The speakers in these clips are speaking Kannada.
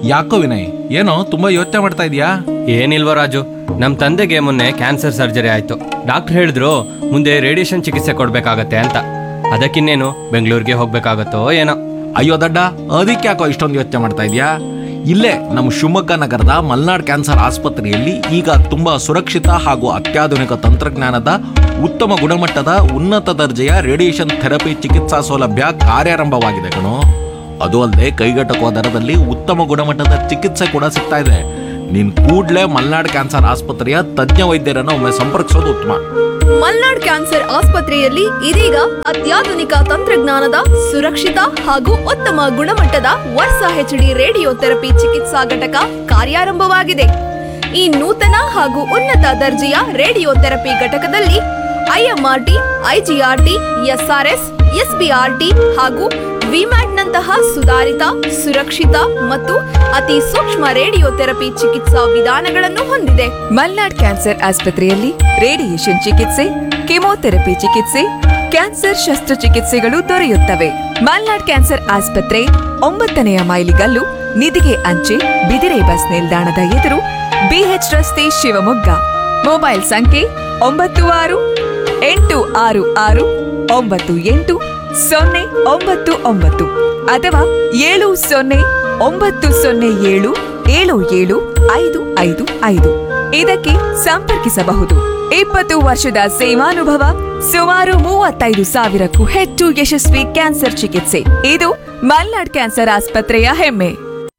ಯಾಕೋ ವಿನಯ್ ಏನೋ ತುಂಬಾ ಯೋಚನೆ ಮಾಡ್ತಾ ಇದೀಯಾ ಏನಿಲ್ವ ರಾಜು ನಮ್ಮ ತಂದೆಗೆ ಮೊನ್ನೆ ಕ್ಯಾನ್ಸರ್ ಸರ್ಜರಿ ಆಯ್ತು ಡಾಕ್ಟರ್ ಹೇಳಿದ್ರು ಮುಂದೆ ರೇಡಿಯೇಷನ್ ಚಿಕಿತ್ಸೆ ಕೊಡ್ಬೇಕಾಗತ್ತೆ ಅಂತ ಅದಕ್ಕಿನ್ನೇನು ಬೆಂಗಳೂರಿಗೆ ಹೋಗ್ಬೇಕಾಗತ್ತೋ ಏನೋ ಅಯ್ಯೋ ದಡ್ಡ ಅದಕ್ಕೆ ಯಾಕೋ ಇಷ್ಟೊಂದು ಯೋಚನೆ ಮಾಡ್ತಾ ಇದೀಯಾ ಇಲ್ಲೇ ನಮ್ಮ ಶಿವಮೊಗ್ಗ ನಗರದ ಮಲ್ನಾಡ್ ಕ್ಯಾನ್ಸರ್ ಆಸ್ಪತ್ರೆಯಲ್ಲಿ ಈಗ ತುಂಬಾ ಸುರಕ್ಷಿತ ಹಾಗೂ ಅತ್ಯಾಧುನಿಕ ತಂತ್ರಜ್ಞಾನದ ಉತ್ತಮ ಗುಣಮಟ್ಟದ ಉನ್ನತ ದರ್ಜೆಯ ರೇಡಿಯೇಷನ್ ಥೆರಪಿ ಚಿಕಿತ್ಸಾ ಸೌಲಭ್ಯ ಕಾರ್ಯಾರಂಭವಾಗಿದೆ ಕಣೋ ಅದು ಅಲ್ಲದೆ ಕೈಗೆಟಕುವ ದರದಲ್ಲಿ ಉತ್ತಮ ಗುಣಮಟ್ಟದ ಚಿಕಿತ್ಸೆ ಕೂಡ ಸಿಗ್ತಾ ಇದೆ ನೀನ್ ಕೂಡ್ಲೇ ಮಲ್ನಾಡ್ ಕ್ಯಾನ್ಸರ್ ಆಸ್ಪತ್ರೆಯ ತಜ್ಞ ವೈದ್ಯರನ್ನು ಒಮ್ಮೆ ಸಂಪರ್ಕಿಸೋದು ಉತ್ತಮ ಮಲ್ನಾಡ್ ಕ್ಯಾನ್ಸರ್ ಆಸ್ಪತ್ರೆಯಲ್ಲಿ ಇದೀಗ ಅತ್ಯಾಧುನಿಕ ತಂತ್ರಜ್ಞಾನದ ಸುರಕ್ಷಿತ ಹಾಗೂ ಉತ್ತಮ ಗುಣಮಟ್ಟದ ವರ್ಸ ಹೆಚ್ಡಿ ರೇಡಿಯೋ ಥೆರಪಿ ಚಿಕಿತ್ಸಾ ಘಟಕ ಕಾರ್ಯಾರಂಭವಾಗಿದೆ ಈ ನೂತನ ಹಾಗೂ ಉನ್ನತ ದರ್ಜೆಯ ರೇಡಿಯೋ ಥೆರಪಿ ಘಟಕದಲ್ಲಿ ಐಎಂಆರ್ಟಿ ಐಜಿಆರ್ಟಿ ಎಸ್ಆರ್ಎಸ್ ಎಸ್ಬಿಆರ್ಟಿ ಹಾಗೂ ವಿಮ್ಯಾಟ್ನಂತಹ ಸುಧಾರಿತ ಸುರಕ್ಷಿತ ಮತ್ತು ಅತಿ ಸೂಕ್ಷ್ಮ ರೇಡಿಯೋ ಥೆರಪಿ ಚಿಕಿತ್ಸಾ ವಿಧಾನಗಳನ್ನು ಹೊಂದಿದೆ ಮಲ್ನಾಡ್ ಕ್ಯಾನ್ಸರ್ ಆಸ್ಪತ್ರೆಯಲ್ಲಿ ರೇಡಿಯೇಷನ್ ಚಿಕಿತ್ಸೆ ಕೆಮೊಥೆರಪಿ ಚಿಕಿತ್ಸೆ ಕ್ಯಾನ್ಸರ್ ಶಸ್ತ್ರಚಿಕಿತ್ಸೆಗಳು ದೊರೆಯುತ್ತವೆ ಮಲ್ನಾಡ್ ಕ್ಯಾನ್ಸರ್ ಆಸ್ಪತ್ರೆ ಒಂಬತ್ತನೆಯ ಮೈಲಿಗಲ್ಲು ನಿಧಿಗೆ ಅಂಚೆ ಬಿದಿರೆ ಬಸ್ ನಿಲ್ದಾಣದ ಎದುರು ಬಿಎಚ್ ರಸ್ತೆ ಶಿವಮೊಗ್ಗ ಮೊಬೈಲ್ ಸಂಖ್ಯೆ ಒಂಬತ್ತು ಆರು ಎಂಟು ಆರು ಆರು ಒಂಬತ್ತು ಎಂಟು ಸೊನ್ನೆ ಒಂಬತ್ತು ಒಂಬತ್ತು ಅಥವಾ ಏಳು ಸೊನ್ನೆ ಒಂಬತ್ತು ಸೊನ್ನೆ ಏಳು ಏಳು ಏಳು ಐದು ಐದು ಐದು ಇದಕ್ಕೆ ಸಂಪರ್ಕಿಸಬಹುದು ಇಪ್ಪತ್ತು ವರ್ಷದ ಸೇವಾನುಭವ ಸುಮಾರು ಮೂವತ್ತೈದು ಸಾವಿರಕ್ಕೂ ಹೆಚ್ಚು ಯಶಸ್ವಿ ಕ್ಯಾನ್ಸರ್ ಚಿಕಿತ್ಸೆ ಇದು ಮಲ್ನಾಡ್ ಕ್ಯಾನ್ಸರ್ ಆಸ್ಪತ್ರೆಯ ಹೆಮ್ಮೆ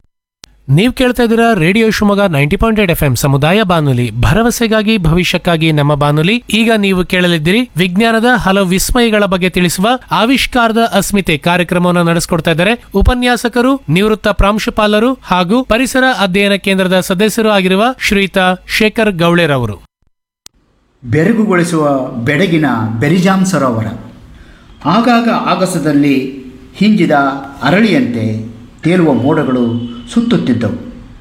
ನೀವು ಕೇಳ್ತಾ ಇದ್ದೀರಾ radio Shivamogga ninety point eight F M ಸಮುದಾಯ ಬಾನುಲಿ ಭರವಸೆಗಾಗಿ ಭವಿಷ್ಯಕ್ಕಾಗಿ ನಮ್ಮ ಬಾನುಲಿ ಈಗ ನೀವು ಕೇಳಲಿದ್ದೀರಿ ವಿಜ್ಞಾನದ ಹಲವು ವಿಸ್ಮಯಗಳ ಬಗ್ಗೆ ತಿಳಿಸುವ ಆವಿಷ್ಕಾರದ ಅಸ್ಮಿತೆ ಕಾರ್ಯಕ್ರಮವನ್ನು ನಡೆಸಿಕೊಡ್ತಾ ಇದ್ದಾರೆ ಉಪನ್ಯಾಸಕರು ನಿವೃತ್ತ ಪ್ರಾಂಶುಪಾಲರು ಹಾಗೂ ಪರಿಸರ ಅಧ್ಯಯನ ಕೇಂದ್ರದ ಸದಸ್ಯರು ಆಗಿರುವ ಶ್ರೀಯುತ ಶೇಖರ್ ಗೌಳೆರವರು ಬೆರಗುಗೊಳಿಸುವ ಬೆಡಗಿನ ಬೆರಿಜಾಮ್ ಸರೋವರ ಆಗಾಗ ಆಗಸದಲ್ಲಿ ಹಿಂಜಿದ ಅರಳಿಯಂತೆ ತೇಲುವ ಮೋಡಗಳು ಸುತ್ತುತ್ತಿದ್ದವು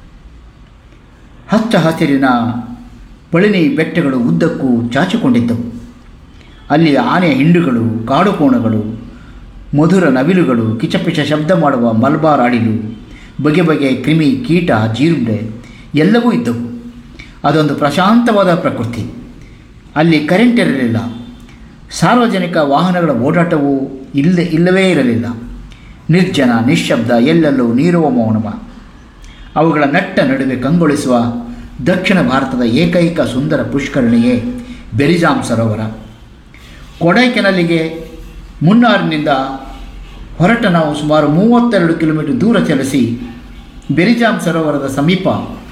ಹಚ್ಚ ಹಸಿರಿನ ಪಳಿನಿ ಬೆಟ್ಟಗಳು ಉದ್ದಕ್ಕೂ ಚಾಚಿಕೊಂಡಿದ್ದವು ಅಲ್ಲಿ ಆನೆ ಹಿಂಡುಗಳು ಕಾಡುಕೋಣಗಳು ಮಧುರ ನವಿಲುಗಳು ಕಿಚಪಿಚ ಶಬ್ದ ಮಾಡುವ ಮಲ್ಬಾರ್ ಅಡಿಲು ಬಗೆ ಬಗೆ ಕ್ರಿಮಿ ಕೀಟ ಜೀರುಂಡೆ ಎಲ್ಲವೂ ಇದ್ದವು ಅದೊಂದು ಪ್ರಶಾಂತವಾದ ಪ್ರಕೃತಿ ಅಲ್ಲಿ ಕರೆಂಟ್ ಇರಲಿಲ್ಲ ಸಾರ್ವಜನಿಕ ವಾಹನಗಳ ಓಡಾಟವೂ ಇಲ್ಲ ಇಲ್ಲವೇ ಇರಲಿಲ್ಲ ನಿರ್ಜನ ನಿಶ್ಶಬ್ದ ಎಲ್ಲೆಲ್ಲೂ ನೀರುವ ಮೌನವ ಅವುಗಳ ನಟ್ಟ ನಡುವೆ ಕಂಗೊಳಿಸುವ ದಕ್ಷಿಣ ಭಾರತದ ಏಕೈಕ ಸುಂದರ ಪುಷ್ಕರಣಿಯೇ ಬೆರಿಜಾಮ್ ಸರೋವರ ಕೊಡೈಕೆನಲ್ಲಿಗೆ ಮುನ್ನಾರಿನಿಂದ ಹೊರಟ ನಾವು ಸುಮಾರು ಮೂವತ್ತೆರಡು ಕಿಲೋಮೀಟರ್ ದೂರ ಚಲಿಸಿ ಬೆರಿಜಾಮ್ ಸರೋವರದ ಸಮೀಪ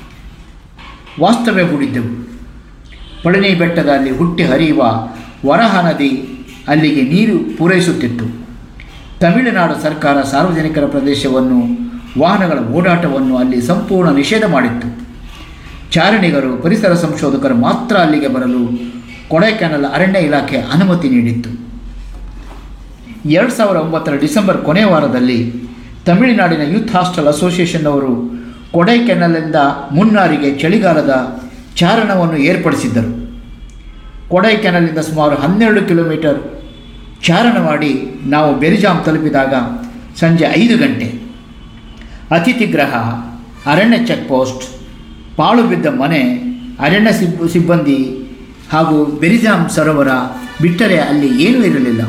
ವಾಸ್ತವ್ಯ ಹೂಡಿದ್ದೆವು ಪಳನಿ ಬೆಟ್ಟದ ಅಲ್ಲಿ ಹುಟ್ಟಿ ಹರಿಯುವ ವರಹ ನದಿ ಅಲ್ಲಿಗೆ ನೀರು ಪೂರೈಸುತ್ತಿತ್ತು ತಮಿಳುನಾಡು ಸರ್ಕಾರ ಸಾರ್ವಜನಿಕರ ಪ್ರದೇಶವನ್ನು ವಾಹನಗಳ ಓಡಾಟವನ್ನು ಅಲ್ಲಿ ಸಂಪೂರ್ಣ ನಿಷೇಧ ಮಾಡಿತ್ತು ಚಾರಣಿಗರು ಪರಿಸರ ಸಂಶೋಧಕರು ಮಾತ್ರ ಅಲ್ಲಿಗೆ ಬರಲು ಕೊಡೈಕೆನಲ್ ಅರಣ್ಯ ಇಲಾಖೆ ಅನುಮತಿ ನೀಡಿತ್ತು ಎರಡು ಸಾವಿರ ಒಂಬತ್ತರ ಡಿಸೆಂಬರ್ ಕೊನೆಯ ವಾರದಲ್ಲಿ ತಮಿಳುನಾಡಿನ ಯೂತ್ ಹಾಸ್ಟೆಲ್ ಅಸೋಸಿಯೇಷನ್ ಅವರು ಕೊಡೈಕೆನಲ್ನಿಂದ ಮುನ್ನಾರಿಗೆ ಚಳಿಗಾಲದ ಚಾರಣವನ್ನು ಏರ್ಪಡಿಸಿದ್ದರು ಕೊಡೈಕೆನಲ್ನಿಂದ ಸುಮಾರು ಹನ್ನೆರಡು ಕಿಲೋಮೀಟರ್ ಚಾರಣ ಮಾಡಿ ನಾವು ಬೆರಿಜಾಮ್ ತಲುಪಿದಾಗ ಸಂಜೆ ಐದು ಗಂಟೆ ಅತಿಥಿ ಗೃಹ ಅರಣ್ಯ ಚೆಕ್ ಪೋಸ್ಟ್ ಪಾಳು ಬಿದ್ದ ಮನೆ ಅರಣ್ಯ ಸಿಬ್ ಸಿಬ್ಬಂದಿ ಹಾಗೂ ಬೆರಿಜಾಮ್ ಸರೋವರ ಬಿಟ್ಟರೆ ಅಲ್ಲಿ ಏನೂ ಇರಲಿಲ್ಲ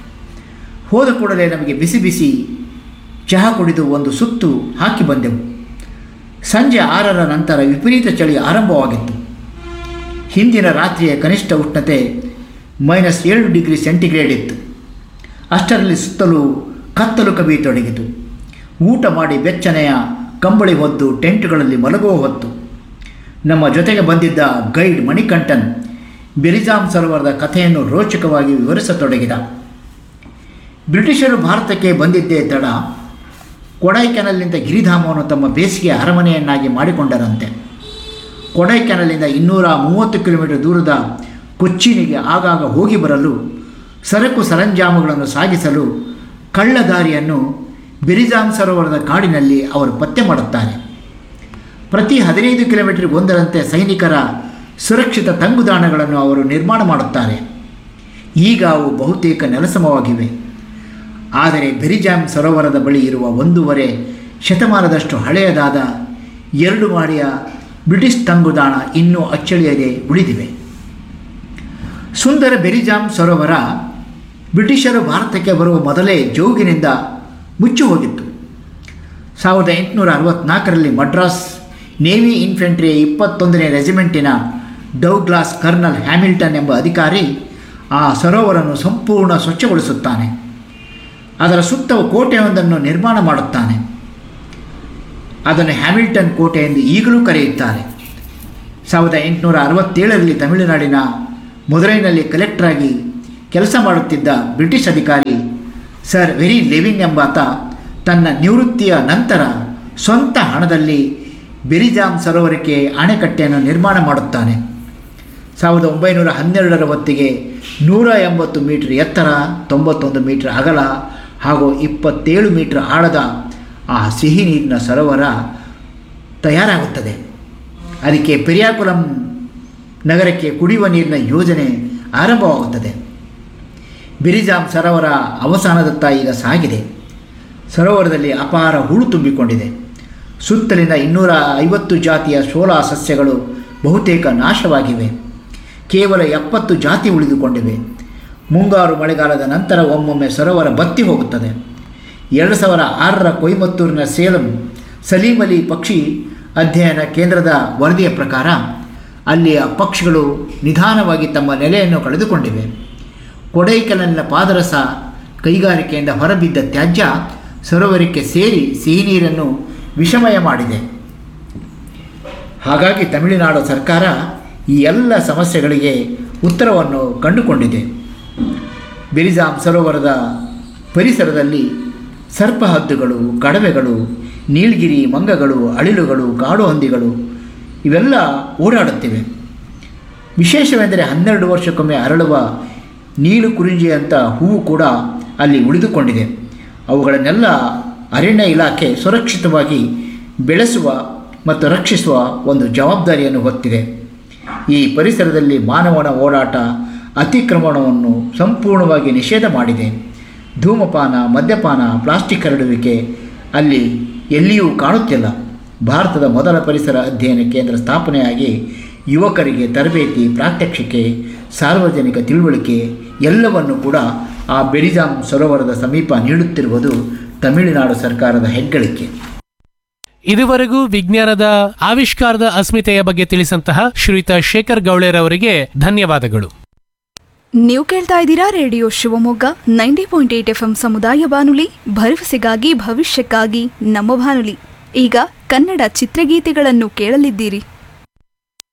ಹೋದ ಕೂಡಲೇ ನಮಗೆ ಬಿಸಿ ಬಿಸಿ ಚಹಾ ಕುಡಿದು ಒಂದು ಸುತ್ತು ಹಾಕಿ ಬಂದೆವು ಸಂಜೆ ಆರರ ನಂತರ ವಿಪರೀತ ಚಳಿ ಆರಂಭವಾಗಿತ್ತು ಹಿಂದಿನ ರಾತ್ರಿಯ ಕನಿಷ್ಠ ಉಷ್ಣತೆ ಮೈನಸ್ ಏಳು ಡಿಗ್ರಿ ಸೆಂಟಿಗ್ರೇಡ್ ಇತ್ತು ಅಷ್ಟರಲ್ಲಿ ಸುತ್ತಲೂ ಕತ್ತಲು ಕವಿಯತೊಡಗಿತು ಊಟ ಮಾಡಿ ಬೆಚ್ಚನೆಯ ಕಂಬಳಿ ಹೊದ್ದು ಟೆಂಟ್ಗಳಲ್ಲಿ ಮಲಗುವ ಹೊತ್ತು ನಮ್ಮ ಜೊತೆಗೆ ಬಂದಿದ್ದ ಗೈಡ್ ಮಣಿಕಂಠನ್ ಬೆರಿಜಾಮ್ ಸರೋವರದ ಕಥೆಯನ್ನು ರೋಚಕವಾಗಿ ವಿವರಿಸತೊಡಗಿದ ಬ್ರಿಟಿಷರು ಭಾರತಕ್ಕೆ ಬಂದಿದ್ದೇ ತಡ ಕೊಡೈಕೆನಲ್ನಿಂದ ಗಿರಿಧಾಮವನ್ನು ತಮ್ಮ ಬೇಸಿಗೆ ಅರಮನೆಯನ್ನಾಗಿ ಮಾಡಿಕೊಂಡರಂತೆ ಕೊಡೈಕೆನಲ್ನಿಂದ ಇನ್ನೂರ ಮೂವತ್ತು ಕಿಲೋಮೀಟರ್ ದೂರದ ಕೊಚ್ಚಿನಿಗೆ ಆಗಾಗ ಹೋಗಿ ಬರಲು ಸರಕು ಸರಂಜಾಮುಗಳನ್ನು ಸಾಗಿಸಲು ಕಳ್ಳದಾರಿಯನ್ನು ಬೆರಿಜಾಮ್ ಸರೋವರದ ಕಾಡಿನಲ್ಲಿ ಅವರು ಪತ್ತೆ ಮಾಡುತ್ತಾರೆ ಪ್ರತಿ ಹದಿನೈದು ಕಿಲೋಮೀಟರ್ ಒಂದರಂತೆ ಸೈನಿಕರ ಸುರಕ್ಷಿತ ತಂಗುದಾಣಗಳನ್ನು ಅವರು ನಿರ್ಮಾಣ ಮಾಡುತ್ತಾರೆ ಈಗ ಅವು ಬಹುತೇಕ ನೆಲಸಮವಾಗಿವೆ ಆದರೆ ಬೆರಿಜಾಮ್ ಸರೋವರದ ಬಳಿ ಇರುವ ಒಂದೂವರೆ ಶತಮಾನದಷ್ಟು ಹಳೆಯದಾದ ಎರಡು ಮಾಡಿಯ ಬ್ರಿಟಿಷ್ ತಂಗುದಾಣ ಇನ್ನೂ ಅಚ್ಚಳಿಯದೆ ಉಳಿದಿವೆ ಸುಂದರ ಬೆರಿಜಾಮ್ ಸರೋವರ ಬ್ರಿಟಿಷರು ಭಾರತಕ್ಕೆ ಬರುವ ಮೊದಲೇ ಜೋಗಿನಿಂದ ಮುಚ್ಚಿ ಹೋಗಿತ್ತು ಸಾವಿರದ ಎಂಟುನೂರ ಅರವತ್ತ್ನಾಲ್ಕರಲ್ಲಿ ಮಡ್ರಾಸ್ ನೇವಿ ಇನ್ಫೆಂಟ್ರಿಯ ಇಪ್ಪತ್ತೊಂದನೇ ರೆಜಿಮೆಂಟಿನ ಡೌಗ್ಲಾಸ್ ಕರ್ನಲ್ ಹ್ಯಾಮಿಲ್ಟನ್ ಎಂಬ ಅಧಿಕಾರಿ ಆ ಸರೋವರನ್ನು ಸಂಪೂರ್ಣ ಸ್ವಚ್ಛಗೊಳಿಸುತ್ತಾನೆ ಅದರ ಸುತ್ತ ಕೋಟೆಯೊಂದನ್ನು ನಿರ್ಮಾಣ ಮಾಡುತ್ತಾನೆ ಅದನ್ನು ಹ್ಯಾಮಿಲ್ಟನ್ ಕೋಟೆ ಎಂದು ಈಗಲೂ ಕರೆಯುತ್ತಾರೆ ಸಾವಿರದ ಎಂಟುನೂರ ಅರವತ್ತೇಳರಲ್ಲಿ ತಮಿಳುನಾಡಿನ ಮದುರೈನಲ್ಲಿ ಕಲೆಕ್ಟರಾಗಿ ಕೆಲಸ ಮಾಡುತ್ತಿದ್ದ ಬ್ರಿಟಿಷ್ ಅಧಿಕಾರಿ ಸರ್ ವೆರಿ ಲೆವಿನ್ ಎಂಬಾತ ತನ್ನ ನಿವೃತ್ತಿಯ ನಂತರ ಸ್ವಂತ ಹಣದಲ್ಲಿ ಬೆರಿಜಾಮ್ ಸರೋವರಕ್ಕೆ ಅಣೆಕಟ್ಟೆಯನ್ನು ನಿರ್ಮಾಣ ಮಾಡುತ್ತಾನೆ ಸಾವಿರದ ಒಂಬೈನೂರ ಹನ್ನೆರಡರ ಹೊತ್ತಿಗೆ ನೂರ ಎಂಬತ್ತು ಮೀಟರ್ ಎತ್ತರ ತೊಂಬತ್ತೊಂದು ಮೀಟರ್ ಅಗಲ ಹಾಗೂ ಇಪ್ಪತ್ತೇಳು ಮೀಟರ್ ಆಳದ ಆ ಸಿಹಿ ನೀರಿನ ಸರೋವರ ತಯಾರಾಗುತ್ತದೆ ಅದಕ್ಕೆ ಪೆರಿಯಾಕುಲಂ ನಗರಕ್ಕೆ ಕುಡಿಯುವ ನೀರಿನ ಯೋಜನೆ ಆರಂಭವಾಗುತ್ತದೆ ಬಿರಿಜಾಮ್ ಸರೋವರ ಅವಸಾನದತ್ತ ಈಗ ಸಾಗಿದೆ ಸರೋವರದಲ್ಲಿ ಅಪಾರ ಹೂಳು ತುಂಬಿಕೊಂಡಿದೆ ಸುತ್ತಲಿನ ಇನ್ನೂರ ಐವತ್ತು ಜಾತಿಯ ಶೋಲಾ ಸಸ್ಯಗಳು ಬಹುತೇಕ ನಾಶವಾಗಿವೆ ಕೇವಲ ಎಪ್ಪತ್ತು ಜಾತಿ ಉಳಿದುಕೊಂಡಿವೆ ಮುಂಗಾರು ಮಳೆಗಾಲದ ನಂತರ ಒಮ್ಮೊಮ್ಮೆ ಸರೋವರ ಬತ್ತಿ ಹೋಗುತ್ತದೆ ಎರಡು ಸಾವಿರ ಆರರ ಕೊಯಮತ್ತೂರಿನ ಸೇಲಂ ಸಲೀಂ ಅಲಿ ಪಕ್ಷಿ ಅಧ್ಯಯನ ಕೇಂದ್ರದ ವರದಿಯ ಪ್ರಕಾರ ಅಲ್ಲಿಯ ಪಕ್ಷಿಗಳು ನಿಧಾನವಾಗಿ ತಮ್ಮ ನೆಲೆಯನ್ನು ಕಳೆದುಕೊಂಡಿವೆ ಕೊಡೈಕಲನ್ನ ಪಾದರಸ ಕೈಗಾರಿಕೆಯಿಂದ ಹೊರಬಿದ್ದ ತ್ಯಾಜ್ಯ ಸರೋವರಕ್ಕೆ ಸೇರಿ ಸಿಹಿ ನೀರನ್ನು ವಿಷಮಯ ಮಾಡಿದೆ ಹಾಗಾಗಿ ತಮಿಳುನಾಡು ಸರ್ಕಾರ ಈ ಎಲ್ಲ ಸಮಸ್ಯೆಗಳಿಗೆ ಉತ್ತರವನ್ನು ಕಂಡುಕೊಂಡಿದೆ ಬೆರಿಜಾಮ್ ಸರೋವರದ ಪರಿಸರದಲ್ಲಿ ಸರ್ಪಹದ್ದುಗಳು ಕಡವೆಗಳು ನೀಲಗಿರಿ ಮಂಗಗಳು ಅಳಿಲುಗಳು ಕಾಡು ಹಂದಿಗಳು ಇವೆಲ್ಲ ಓಡಾಡುತ್ತಿವೆ ವಿಶೇಷವೆಂದರೆ ಹನ್ನೆರಡು ವರ್ಷಕ್ಕೊಮ್ಮೆ ಅರಳುವ ನೀಲು ಕುರಿಂಜಿಯಂಥ ಹೂವು ಕೂಡ ಅಲ್ಲಿ ಉಳಿದುಕೊಂಡಿದೆ ಅವುಗಳನ್ನೆಲ್ಲ ಅರಣ್ಯ ಇಲಾಖೆ ಸುರಕ್ಷಿತವಾಗಿ ಬೆಳೆಸುವ ಮತ್ತು ರಕ್ಷಿಸುವ ಒಂದು ಜವಾಬ್ದಾರಿಯನ್ನು ಹೊತ್ತಿದೆ ಈ ಪರಿಸರದಲ್ಲಿ ಮಾನವನ ಓಡಾಟ ಅತಿಕ್ರಮಣವನ್ನು ಸಂಪೂರ್ಣವಾಗಿ ನಿಷೇಧ ಮಾಡಿದೆ ಧೂಮಪಾನ ಮದ್ಯಪಾನ ಪ್ಲಾಸ್ಟಿಕ್ ಹರಡುವಿಕೆ ಅಲ್ಲಿ ಎಲ್ಲಿಯೂ ಕಾಣುತ್ತಿಲ್ಲ ಭಾರತದ ಮೊದಲ ಪರಿಸರ ಅಧ್ಯಯನ ಕೇಂದ್ರ ಸ್ಥಾಪನೆಯಾಗಿ ಯುವಕರಿಗೆ ತರಬೇತಿ ಪ್ರಾತ್ಯಕ್ಷಿಕೆ ಸಾರ್ವಜನಿಕ ತಿಳುವಳಿಕೆ ಎಲ್ಲವನ್ನು ಕೂಡ ಆ ಬೆರಿಜಾಮ್ ಸರೋವರದ ಸಮೀಪ ನೀಡುತ್ತಿರುವುದು ತಮಿಳುನಾಡು ಸರ್ಕಾರದ ಹೆಗ್ಗಳಿಕೆ ಇದುವರೆಗೂ ವಿಜ್ಞಾನದ ಆವಿಷ್ಕಾರದ ಅಸ್ಮಿತೆಯ ಬಗ್ಗೆ ತಿಳಿಸಂತಹ ಶ್ರೀಯುತ ಶೇಖರ್ ಗೌಳೆರವರಿಗೆ ಧನ್ಯವಾದಗಳು ನೀವು ಕೇಳ್ತಾ ಇದ್ದೀರಾ radio Shivamogga ninety point eight F M ಸಮುದಾಯ ಬಾನುಲಿ ಭರವಸೆಗಾಗಿ ಭವಿಷ್ಯಕ್ಕಾಗಿ ನಮ್ಮ ಬಾನುಲಿ ಈಗ ಕನ್ನಡ ಚಿತ್ರಗೀತೆಗಳನ್ನು ಕೇಳಲಿದ್ದೀರಿ